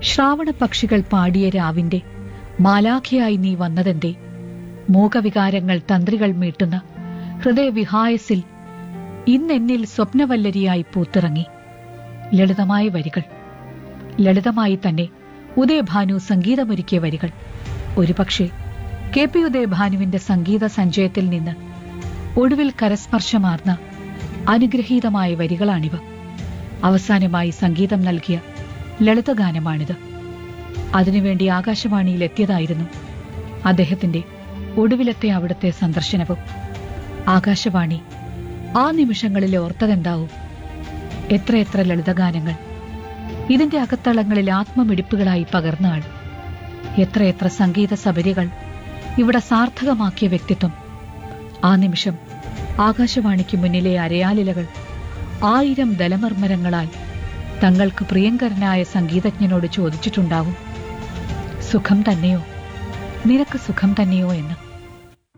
ശ്രാവണ പക്ഷികൾ പാടിയ രാവിന്റെ മാലാഖയായി നീ വന്നതെന്തേ മൂകവികാരങ്ങൾ തന്ത്രികൾ മീട്ടുന്ന ഹൃദയവിഹായസിൽ ഇന്നെന്നിൽ സ്വപ്നവല്ലരിയായി പൂത്തിറങ്ങി ലളിതമായ വരികൾ ലളിതമായി തന്നെ ഉദയഭാനു സംഗീതമൊരുക്കിയ വരികൾ ഒരുപക്ഷെ കെ പി ഉദയഭാനുവിന്റെ സംഗീത സഞ്ചയത്തിൽ നിന്ന് ഒടുവിൽ കരസ്പർശമാർന്ന അനുഗ്രഹീതമായ വരികളാണിവ അവസാനമായി സംഗീതം നൽകിയ ലളിതഗാനമാണിത് അതിനുവേണ്ടി ആകാശവാണിയിൽ എത്തിയതായിരുന്നു അദ്ദേഹത്തിന്റെ ഒടുവിലത്തെ അവിടുത്തെ സന്ദർശനവും ആകാശവാണി ആ നിമിഷങ്ങളിൽ ഓർത്തതെന്താവും എത്രയെത്ര ലളിതഗാനങ്ങൾ ഇതിന്റെ അകത്തളങ്ങളിൽ ആത്മമിടിപ്പുകളായി പകർന്ന ആൾ എത്രയെത്ര സംഗീത സബരികൾ ഇവിടെ സാർത്ഥകമാക്കിയ വ്യക്തിത്വം ആ നിമിഷം ആകാശവാണിക്ക് മുന്നിലെ അരയാലിലകൾ ആയിരം ദലമർമരങ്ങളാൽ തങ്ങൾക്ക് പ്രിയങ്കരനായ സംഗീതജ്ഞനോട് ചോദിച്ചിട്ടുണ്ടാവും സുഖം തന്നെയോ നിനക്ക് സുഖം തന്നെയോ എന്ന്